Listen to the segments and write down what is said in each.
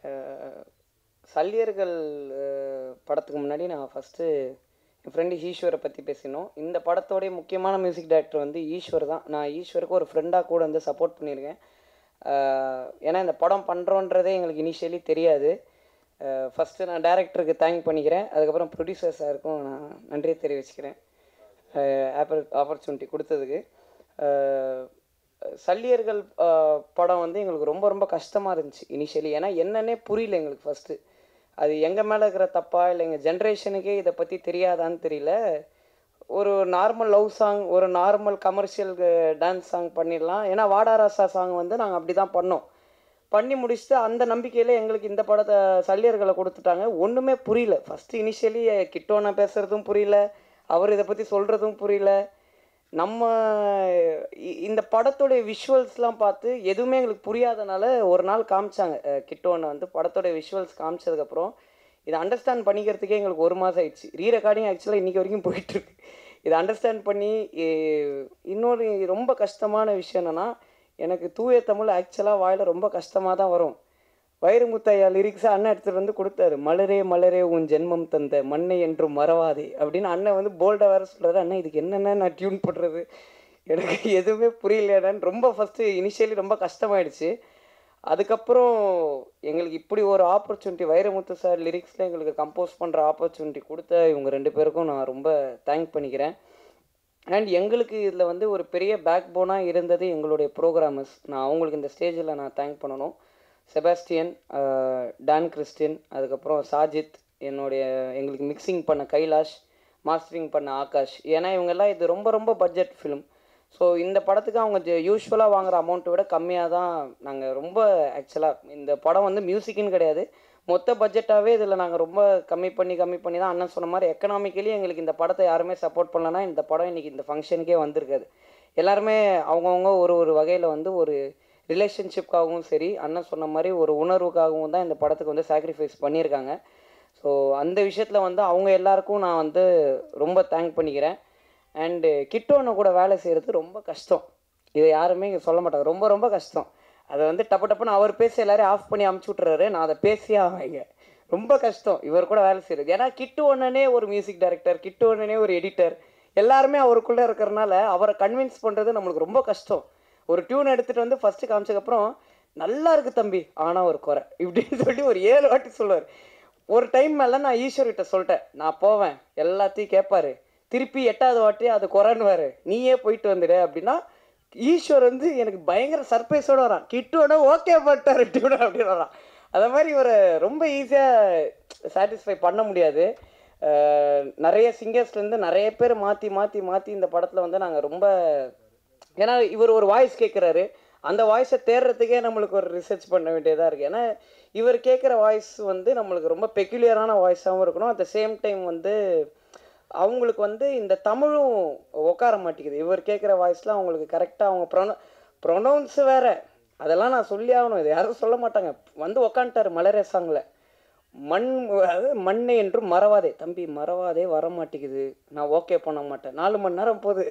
அஹ், சல்லியர்கள் அஹ், படத்துக்கு முன்னாடி நான் ஃபஸ்ட்டு என் ஃப்ரெண்டு ஈஸ்வரை பற்றி பேசினோம் இந்த படத்தோடைய முக்கியமான மியூசிக் டைரக்டர் வந்து ஈஸ்வர் தான் நான் ஈஸ்வருக்கு ஒரு ஃப்ரெண்டாக கூட வந்து சப்போர்ட் பண்ணியிருக்கேன் அஹ், ஏன்னா இந்த படம் பண்ணுறோன்றதே எங்களுக்கு இனிஷியலி தெரியாது ஃபஸ்ட்டு நான் டேரக்டருக்கு தேங்க் பண்ணிக்கிறேன் அதுக்கப்புறம் ப்ரொடியூசர் சாருக்கும் நான் நன்றியை தெரிவிச்சுக்கிறேன் ஆப்பர்ச்சுனிட்டி கொடுத்ததுக்கு அஹ், சல்லியர்கள் அஹ், படம் வந்து எங்களுக்கு ரொம்ப ரொம்ப கஷ்டமாக இருந்துச்சு இனிஷியலி ஏன்னா என்னன்னே புரியல எங்களுக்கு ஃபஸ்ட்டு அது எங்கள் மேலே இருக்கிற தப்பா இல்லை எங்கள் ஜென்ரேஷனுக்கே இதை பற்றி தெரியாதான்னு தெரியல ஒரு நார்மல் லவ் சாங் ஒரு நார்மல் கமர்ஷியல் டான்ஸ் சாங் பண்ணிடலாம் ஏன்னா வாடாராசா சாங் வந்து நாங்கள் அப்படி தான் பண்ணோம் பண்ணி முடிச்சுட்டு அந்த நம்பிக்கையில் எங்களுக்கு இந்த படத்தை சல்லியர்களை கொடுத்துட்டாங்க ஒன்றுமே புரியல ஃபஸ்ட்டு இனிஷியலி கிட்டோன பேசுகிறதும் புரியல அவர் இதை பற்றி சொல்கிறதும் புரியல நம்ம இ- இந்த படத்துடைய விஷுவல்ஸ்லாம் பார்த்து எதுவுமே எங்களுக்கு புரியாதனால ஒரு நாள் காமிச்சாங்க அஹ், கிட்டோன்னு வந்து படத்தோடைய விஷுவல்ஸ் காமிச்சதுக்கப்புறம் இதை அண்டர்ஸ்டாண்ட் பண்ணிக்கிறதுக்கே எங்களுக்கு ஒரு மாதம் ஆயிடுச்சு ரீ ரெக்கார்டிங் ஆக்சுவலாக இன்றைக்கி வரைக்கும் போயிட்டுருக்கு இதை அண்டர்ஸ்டாண்ட் பண்ணி இ- இன்னொரு ரொம்ப கஷ்டமான விஷயம் என்னென்னா எனக்கு தூய தமிழ் ஆக்சுவலாக வாயில் ரொம்ப கஷ்டமாக தான் வரும் வைரமுத்தையா லிரிக்ஸை அண்ணன் எடுத்துகிட்டு வந்து கொடுத்தாரு மலரே மலரே உன் ஜென்மம் தந்த மண்ணை என்றும் மறவாதே அப்படின்னு அண்ணன் வந்து போல்டாக வேறு சொல்கிறாரு அண்ணன் இதுக்கு என்னென்ன நான் டியூன் பண்ணுறது எனக்கு எதுவுமே புரியலடான்னு ரொம்ப ஃபஸ்ட்டு இனிஷியலி ரொம்ப கஷ்டமாயிடுச்சு அதுக்கப்புறம் எங்களுக்கு இப்படி ஒரு ஆப்பர்ச்சுனிட்டி வைரமுத்து சார் லிரிக்ஸில் எங்களுக்கு கம்போஸ் பண்ணுற ஆப்பர்ச்சுனிட்டி கொடுத்த இவங்க ரெண்டு பேருக்கும் நான் ரொம்ப தேங்க் பண்ணிக்கிறேன் அண்ட் எங்களுக்கு இதில் வந்து ஒரு பெரிய பேக் போனாக இருந்தது எங்களுடைய ப்ரோக்ராமர்ஸ் நான் அவங்களுக்கு இந்த ஸ்டேஜில் நான் தேங்க் பண்ணணும் செபாஸ்டியன் ஆஹ், டான் கிறிஸ்டின் அதுக்கப்புறம் சாஜித் என்னுடைய எங்களுக்கு மிக்சிங் பண்ண கைலாஷ் மாஸ்டரிங் பண்ண ஆகாஷ் ஏன்னா இவங்கெல்லாம் இது ரொம்ப ரொம்ப பட்ஜெட் ஃபிலிம் ஸோ இந்த படத்துக்கு அவங்க யூஸ்வலாக வாங்குற அமௌண்ட்டை விட கம்மியாக தான் நாங்கள் ரொம்ப ஆக்சுவலாக இந்த படம் வந்து மியூசிக்குன்னு கிடையாது மொத்த பட்ஜெட்டாகவே இதில் நாங்கள் ரொம்ப கம்மி பண்ணி கம்மி பண்ணி தான் அண்ணன் சொன்ன மாதிரி எக்கனாமிக்கலி எங்களுக்கு இந்த படத்தை யாருமே சப்போர்ட் பண்ணலன்னா இந்த படம் இன்றைக்கி இந்த ஃபங்க்ஷனுக்கே வந்திருக்காது எல்லாருமே அவங்கவுங்க ஒரு ஒரு வகையில் வந்து ஒரு ரிலேஷன்ஷிப்காகவும் சரி அண்ணன் சொன்ன மாதிரி ஒரு உணர்வுக்காகவும் தான் இந்த படத்துக்கு வந்து சாக்ரிஃபைஸ் பண்ணியிருக்காங்க ஸோ அந்த விஷயத்தில் வந்து அவங்க எல்லாருக்கும் நான் வந்து ரொம்ப தேங்க் பண்ணிக்கிறேன் அண்டு கிட்டோன்னு கூட வேலை செய்கிறது ரொம்ப கஷ்டம் இதை யாருமே இங்கே சொல்ல மாட்டாங்க ரொம்ப ரொம்ப கஷ்டம் அதை வந்து டப்பு டப்புன்னு அவர் பேசி எல்லாரையும் ஆஃப் பண்ணி அமுச்சு விட்றாரு நான் அதை பேசியே ஆவாங்க ரொம்ப கஷ்டம் இவர் கூட வேலை செய்கிறது ஏன்னா கிட்டு ஒன்னனே ஒரு மியூசிக் டைரக்டர் கிட்டு ஒன்னனே ஒரு எடிட்டர் எல்லாருமே அவருக்குள்ளே இருக்கிறனால அவரை கன்வின்ஸ் பண்ணுறது நம்மளுக்கு ரொம்ப கஷ்டம் ஒரு டியூன் எடுத்துகிட்டு வந்து ஃபஸ்ட்டு காமிச்சதுக்கப்புறம் நல்லா இருக்கு தம்பி ஆனால் ஒரு குறை இப்படின்னு சொல்லி ஒரு ஏழு வாட்டி சொல்லுவார் ஒரு டைம் மேலே நான் ஈஸ்வர்கிட்ட சொல்லிட்டேன் நான் போவேன் எல்லாத்தையும் கேட்பாரு திருப்பி எட்டாவது வாட்டி அது குறைன்னுவாரு நீயே போயிட்டு வந்துடு அப்படின்னா ஈஸ்வர் வந்து எனக்கு பயங்கர சர்ப்ரைஸோட வரான் கிட்டோட ஓகே பண்ணிட்டாரு டியூட அப்படின்னு வரான் அதை மாதிரி இவரை ரொம்ப ஈஸியாக சாட்டிஸ்ஃபை பண்ண முடியாது அஹ் நிறைய சிங்கர்ஸ்லேருந்து நிறைய பேர் மாற்றி மாற்றி மாற்றி இந்த படத்தில் வந்து நாங்கள் ரொம்ப ஏன்னா இவர் ஒரு வாய்ஸ் கேட்குறாரு அந்த வாய்ஸை தேடுறதுக்கே நம்மளுக்கு ஒரு ரிசர்ச் பண்ண வேண்டியதாக இருக்குது ஏன்னா இவர் கேட்குற வாய்ஸ் வந்து நம்மளுக்கு ரொம்ப பெக்யூலியரான வாய்ஸாகவும் இருக்கணும் அட் த சேம் டைம் வந்து அவங்களுக்கு வந்து இந்த தமிழும் உட்கார மாட்டேங்குது இவர் கேட்குற வாய்ஸில் அவங்களுக்கு கரெக்டாக அவங்க ப்ரொனோ ப்ரொனவுன்ஸு வேறு அதெல்லாம் நான் சொல்லி ஆகணும் இது யாரும் சொல்ல மாட்டாங்க வந்து உக்காந்துட்டார் மலரே சாங்கில் மண் அது மண்ணை என்றும் மறவாதே தம்பி மறவாதே வர மாட்டேங்குது நான் ஓகே பண்ண மாட்டேன் நாலு மணி நேரம் போகுது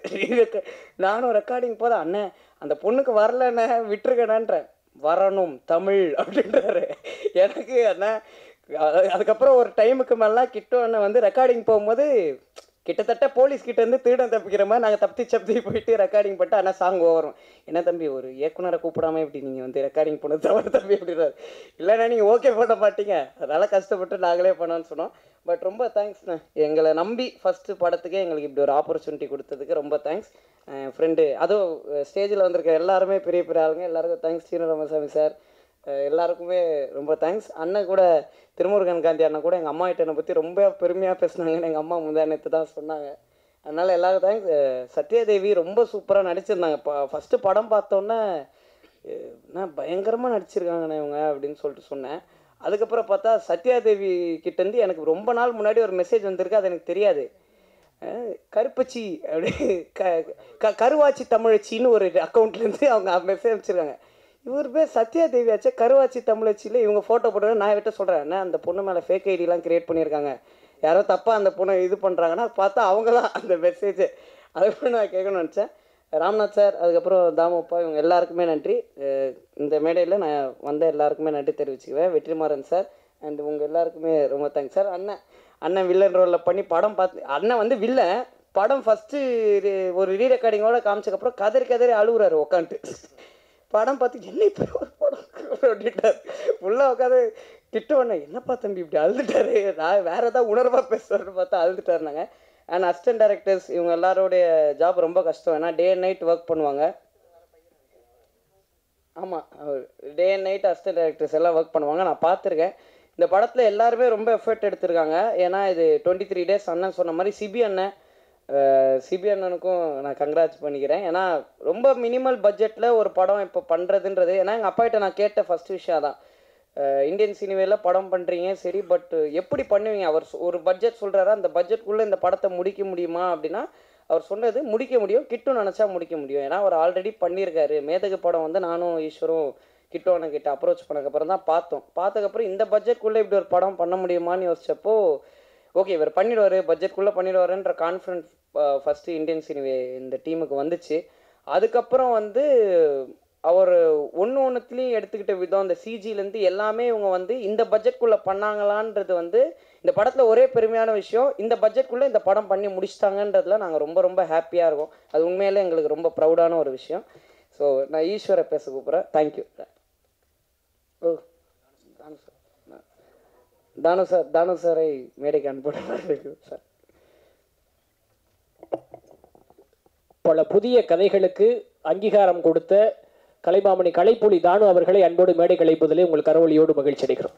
நானும் ரெக்கார்டிங் போத அண்ணன் அந்த பொண்ணுக்கு வரலண்ணே விட்டுருக்கணான்றேன் வரணும் தமிழ் அப்படின்றாரு எனக்கு அண்ணன் அது- அதுக்கப்புறம் ஒரு டைமுக்கு மேலாம் கிட்ட அண்ணன் வந்து ரெக்கார்டிங் போகும்போது கிட்டத்தட்ட போலீஸ் கிட்ட இருந்து திருடன் தப்பிக்கிற மாதிரி நாங்கள் தப்பி சப்பி போயிட்டு ரெக்கார்டிங் பண்ணிட்டு ஆனால் சாங் ஓவரும் என்ன தம்பி ஒரு இயக்குனரை கூப்பிடாம இப்படி நீங்கள் வந்து ரெக்கார்டிங் பண்ணது தவிர தம்பி அப்படின்றாரு இல்லைண்ணா நீங்கள் ஓகே பண்ண மாட்டீங்க அதனால் கஷ்டப்பட்டு நாங்களே பண்ணோன்னு சொன்னோம் பட் ரொம்ப தேங்க்ஸ்ண்ணா எங்களை நம்பி ஃபஸ்ட்டு படத்துக்கே எங்களுக்கு இப்படி ஒரு ஆப்பர்ச்சுனிட்டி கொடுத்ததுக்கு ரொம்ப தேங்க்ஸ் என் ஃப்ரெண்டு அதுவும் ஸ்டேஜில் வந்திருக்க எல்லாருமே பெரிய பெரிய ஆளுங்க எல்லாருக்கும் தேங்க்ஸ் சீன ராமசாமி சார் அஹ் எல்லாருக்குமே ரொம்ப தேங்க்ஸ் அண்ணன் கூட திருமுருகன் காந்தி அண்ணன் கூட எங்கள் அம்மா கிட்ட என்னை பற்றி ரொம்ப பெருமையாக பேசுனாங்கன்னு எங்கள் அம்மா முந்தா நேற்று தான் சொன்னாங்க அதனால் எல்லாருக்கும் தேங்க்ஸ் சத்யாதேவி ரொம்ப சூப்பராக நடிச்சிருந்தாங்க இப்போ ஃபஸ்ட்டு படம் பார்த்தோன்னே நான் பயங்கரமாக நடிச்சிருக்காங்கண்ணே இவங்க அப்படின்னு சொல்லிட்டு சொன்னேன் அதுக்கப்புறம் பார்த்தா சத்யாதேவி கிட்டேருந்து எனக்கு ரொம்ப நாள் முன்னாடி ஒரு மெசேஜ் வந்திருக்கு அது எனக்கு தெரியாது அஹ் கருப்பச்சி அப்படி க க கருவாச்சி தமிழச்சின்னு ஒரு அக்கௌண்ட்லேருந்து அவங்க மெசேஜ் வச்சுருக்காங்க இவர் பேர் சத்யா தேவி ஆச்சே கருவாச்சி தமிழச்சியில் இவங்க ஃபோட்டோ போட்டு நான் விட்ட சொல்கிறேன் என்ன அந்த பொண்ணு மேலே ஃபேக் ஐடிலாம் கிரியேட் பண்ணியிருக்காங்க யாரோ தப்பாக அந்த பொண்ணை இது பண்ணுறாங்கன்னா பார்த்தா அவங்க தான் அந்த மெசேஜ் அதுக்கு நான் கேட்கணும்னு நினச்சேன் ராம்நாத் சார் அதுக்கப்புறம் தாமப்பா இவங்க எல்லாருக்குமே நன்றி அஹ் இந்த மேடையில் நான் வந்த எல்லாருக்குமே நன்றி தெரிவிச்சுக்குவேன் வெற்றிமாறன் சார் அண்ட் உங்கள் எல்லாருக்குமே ரொம்ப தேங்க்ஸ் சார் அண்ணன் அண்ணன் வில்லன் ரோலில் பண்ணி படம் பார்த்து அண்ணன் வந்து வில்லன் படம் ஃபஸ்ட்டு ஒரு ரீ ரெக்கார்டிங்கோட காமிச்சக்கப்புறம் கதறி கதறி அழுகுறாரு உட்காந்துட்டு படம் பார்த்து என்ன இப்போ ஒரு படம் அப்படின்ட்டார் ஃபுல்லாக உட்காந்து திட்டுவண்ணே என்னப்பா தம்பி இப்படி அழுதுட்டாரு நான் வேறு ஏதாவது உணர்வாக பேசுகிறேன்னு பார்த்தா அழுதுட்டாருனாங்க அண்ட் அசிஸ்டன்ட் டேரக்டர்ஸ் இவங்க எல்லாரோடைய ஜாப் ரொம்ப கஷ்டம் ஏன்னா டே அண்ட் நைட் ஒர்க் பண்ணுவாங்க ஆமாம் day and night assistant directors எல்லாம் ஒர்க் பண்ணுவாங்க நான் பார்த்துருக்கேன் இந்த படத்தில் எல்லாருமே ரொம்ப எஃபர்ட் எடுத்திருக்காங்க ஏன்னா இது டுவெண்ட்டி த்ரீ டேஸ் அண்ணன் சொன்ன மாதிரி சிபி அண்ணன் அஹ், சிபி அண்ணனுக்கும் நான் கங்க்ராட்ஸ் பண்ணிக்கிறேன் ஏன்னா ரொம்ப மினிமல் பட்ஜெட்டில் ஒரு படம் இப்போ பண்ணுறதுன்றது ஏன்னா எங்கள் அப்பாகிட்ட நான் கேட்ட ஃபர்ஸ்ட் விஷயம் தான் இந்தியன் சினிமாவில் படம் பண்ணுறீங்க சரி பட் எப்படி பண்ணுவீங்க அவர் சொ- ஒரு பட்ஜெட் சொல்கிறாரு அந்த பட்ஜெட்குள்ளே இந்த படத்தை முடிக்க முடியுமா அப்படின்னா அவர் சொன்னது முடிக்க முடியும் கிட்டும் நினச்சா முடிக்க முடியும் ஏன்னா அவர் ஆல்ரெடி பண்ணியிருக்காரு மேதகு படம் வந்து நானும் ஈஸ்வரும் கிட்டோன கிட்ட அப்ரோச் பண்ணக்கப்புறம் தான் பார்த்தோம் பார்த்ததுக்கப்புறம் இந்த பட்ஜெட்குள்ளே இப்படி ஒரு படம் பண்ண முடியுமான்னு யோசிச்சப்போ ஓகே இவர் பண்ணிடுவார் பட்ஜெட்குள்ளே பண்ணிடுவாருன்ற கான்ஃபிடன்ஸ் ஃபஸ்ட்டு இந்தியன் சினிவே இந்த டீமுக்கு வந்துச்சு அதுக்கப்புறம் வந்து அவர் ஒன்று ஒன்றுத்துலேயும் எடுத்துக்கிட்ட விதம் இந்த சிஜிலேருந்து எல்லாமே இவங்க வந்து இந்த பட்ஜெட்குள்ளே பண்ணாங்களான்றது வந்து இந்த படத்தில் ஒரே பெருமையான விஷயம் இந்த பட்ஜெட்குள்ளே இந்த படம் பண்ணி முடிச்சிட்டாங்கன்றதுல நாங்கள் ரொம்ப ரொம்ப ஹாப்பியாக இருக்கோம் அது உண்மையிலே எங்களுக்கு ரொம்ப ப்ரௌடான ஒரு விஷயம் ஸோ நான் ஈஸ்வரை பேச கூப்பிட்றேன் தேங்க்யூ ஓ தானு சார் தானு சார் தானு சாரை மேடைக்கு அனுப்பிடுறேன் சார் பல புதிய கதைகளுக்கு அங்கீகாரம் கொடுத்த கலைமாமணி கலைப்புலி தானு அவர்களை அன்போடு மேடை கலைப்பதிலே உங்கள் கரவொலியோடு மகிழ்ச்சி அடைகிறோம்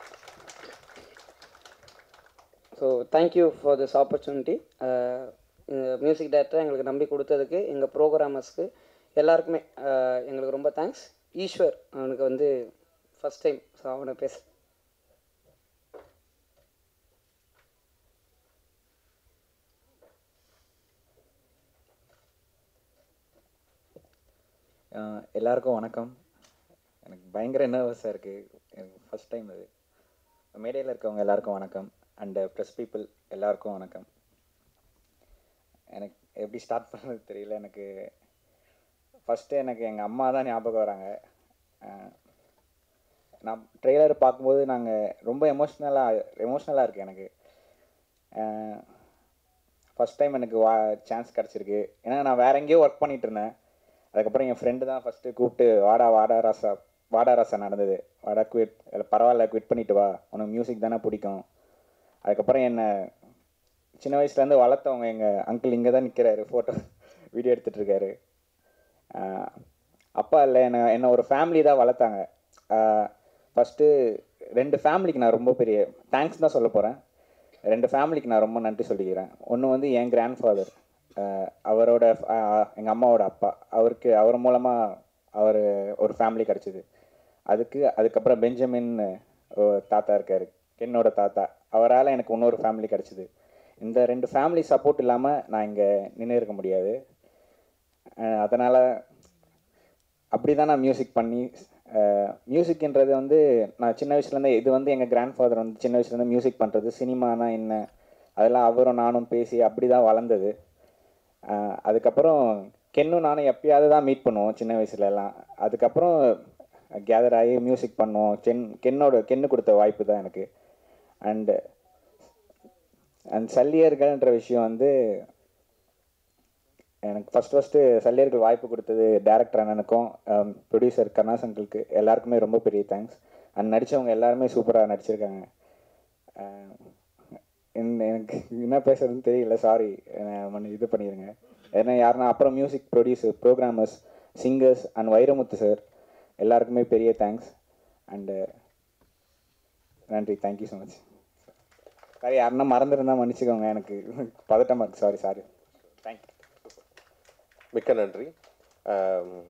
so thank you for this opportunity music director எங்களுக்கு நம்பி கொடுத்ததுக்கு எங்கள் ப்ரோக்ராமர்ஸ்க்கு எல்லாருக்குமே அஹ், எங்களுக்கு ரொம்ப தேங்க்ஸ் ஈஸ்வர் அவனுக்கு வந்து ஃபஸ்ட் டைம் ஸோ அவனை பேச ஆஹ் எல்லாருக்கும் வணக்கம் எனக்கு பயங்கர நர்வஸாக இருக்குது எனக்கு ஃபஸ்ட் டைம் இது மேடையில் இருக்கவங்க எல்லாருக்கும் வணக்கம் அண்டு ப்ரெஸ் பீப்புள் எல்லாருக்கும் வணக்கம் எனக்கு எப்படி ஸ்டார்ட் பண்ணுறது தெரியல எனக்கு ஃபஸ்ட்டு எனக்கு எங்கள் அம்மா தான் ஞாபகம் வராங்க ஆஹ் நான் ட்ரெய்லர் பார்க்கும்போது நாங்கள் ரொம்ப எமோஷ்னலாக எமோஷ்னலாக இருக்குது எனக்கு ஃபஸ்ட் டைம் எனக்கு வா சான்ஸ் கிடச்சிருக்கு ஏன்னா நான் வேற எங்கேயோ ஒர்க் பண்ணிட்டு இருந்தேன் அதுக்கப்புறம் என் ஃப்ரெண்டு தான் ஃபஸ்ட்டு கூப்பிட்டு வாடா வாடா ராசா வாடா ராசா நடந்தது வாடா குவிட் இல்லை பரவாயில்ல குவிட் பண்ணிட்டு வா உனக்கு மியூசிக் தானே பிடிக்கும் அதுக்கப்புறம் என்னை சின்ன வயசுலேருந்து வளர்த்தவங்க எங்கள் அங்கிள் இங்கே தான் நிற்கிறாரு ஃபோட்டோ வீடியோ எடுத்துகிட்டு இருக்காரு ஆஹ் அப்பா இல்லை என்னை என்னை ஒரு ஃபேமிலி தான் வளர்த்தாங்க ஃபஸ்ட்டு ரெண்டு ஃபேமிலிக்கு நான் ரொம்ப பெரிய தேங்க்ஸ் தான் சொல்ல போகிறேன் ரெண்டு ஃபேமிலிக்கு நான் ரொம்ப நன்றி சொல்லிக்கிறேன் ஒன்று வந்து என் கிராண்ட் ஃபாதர் அவரோட எங்கள் அம்மாவோட அப்பா அவருக்கு அவர் மூலமாக அவர் ஒரு ஃபேமிலி கிடச்சிது அதுக்கு அதுக்கப்புறம் பெஞ்சமின் ஒரு தாத்தா இருக்கார் என்னோட தாத்தா அவரால் எனக்கு இன்னொரு ஃபேமிலி கிடச்சிது இந்த ரெண்டு ஃபேமிலி சப்போர்ட் இல்லாமல் நான் இங்கே நின்று இருக்க முடியாது அதனால் அப்படி தான் நான் மியூசிக் பண்ணி மியூசிக்ன்றது வந்து நான் சின்ன வயசுலேருந்து இது வந்து எங்கள் கிராண்ட் ஃபாதர் வந்து சின்ன வயசுலேருந்து மியூசிக் பண்ணுறது சினிமானா என்ன அதெல்லாம் அவரும் நானும் பேசி அப்படி தான் வளர்ந்தது அஹ் அதுக்கப்புறம் கென்னும் நானும் எப்பயாவது தான் மீட் பண்ணுவோம் சின்ன வயசுல எல்லாம் அதுக்கப்புறம் கேதர் ஆகி மியூசிக் பண்ணுவோம் கென் கென்னோட கென்னு கொடுத்த வாய்ப்பு தான் எனக்கு அண்டு அண்ட் சல்லியர்கள்ன்ற விஷயம் வந்து எனக்கு ஃபஸ்ட் ஃபஸ்ட்டு சல்லியர்கள் வாய்ப்பு கொடுத்தது டேரக்டர் அண்ணனுக்கும் ப்ரொடியூசர் கருணாஸ் அங்கிளுக்கு எல்லாருக்குமே ரொம்ப பெரிய தேங்க்ஸ் அண்ட் நடித்தவங்க எல்லாருமே சூப்பராக நடிச்சிருக்காங்க அஹ் என்ன- எனக்கு என்ன பேசுறதுன்னு தெரியல சாரி இது பண்ணிடுங்க ஏன்னா யாருன்னா அப்புறம் music producer programmers singers and Vairamuthu sir எல்லாருக்குமே பெரிய தேங்க்ஸ் அண்டு நன்றி தேங்க்யூ ஸோ மச் சாரி யாருன்னா மறந்துருந்தா மன்னிச்சுக்கோங்க எனக்கு பதட்டமாக இருக்கு சாரி சாரி தேங்க்யூ மிக்க நன்றி ஆம்,